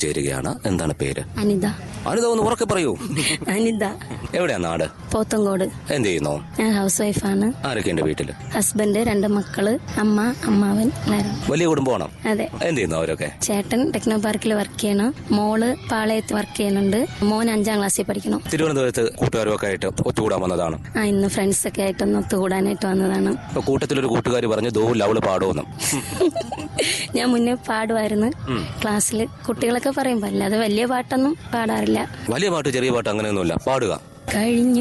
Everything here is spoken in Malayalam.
ചേരുകയാണ് എന്താണ് പേര് അനിത അനിത ഒന്ന് ഉറക്കെ പറയൂ അനിത എവിടെയാ നാട് പോത്തങ്കോട് എന്ത് ചെയ്യുന്നു ഞാൻ ഹൗസ് വൈഫാണ് ആരൊക്കെയുണ്ട് വീട്ടില് ഹസ്ബൻഡ് രണ്ട് മക്കള് അമ്മ അമ്മാവൻ എല്ലാവരും വലിയ കുടുംബമാണോ അതെ എന്ത് ചെയ്യുന്നു അവരൊക്കെ ചേട്ടൻ ടെക്നോ പാർക്കിൽ വർക്ക് ചെയ്യണം മോള് പാളയത്ത് വർക്ക് ചെയ്യുന്നുണ്ട് മോൻ അഞ്ചാം ക്ലാസ്സിൽ പഠിക്കണം തിരുവനന്തപുരത്ത് കൂട്ടുകാരും ആയിട്ട് ഒത്തുകൂടാൻ വന്നതാണ് ആ ഇന്ന് ഫ്രണ്ട്സ് ഒക്കെ ആയിട്ടൊന്ന് ഒത്തുകൂടാനായിട്ട് വന്നതാണ് ഇപ്പൊ കൂട്ടത്തിലൊരു കൂട്ടുകാർ പറഞ്ഞു ദോ ലവള് പാടുമെന്നും ഞാൻ മുന്നേ പാടുമായിരുന്നു ക്ലാസ്സിൽ കുട്ടികളൊക്കെ പറയുമ്പോൾ അല്ലാതെ വലിയ പാട്ടൊന്നും പാടാറില്ല വലിയ പാട്ട് ചെറിയ പാട്ട് അങ്ങനെയൊന്നുമില്ല പാടുക കഴിഞ്ഞു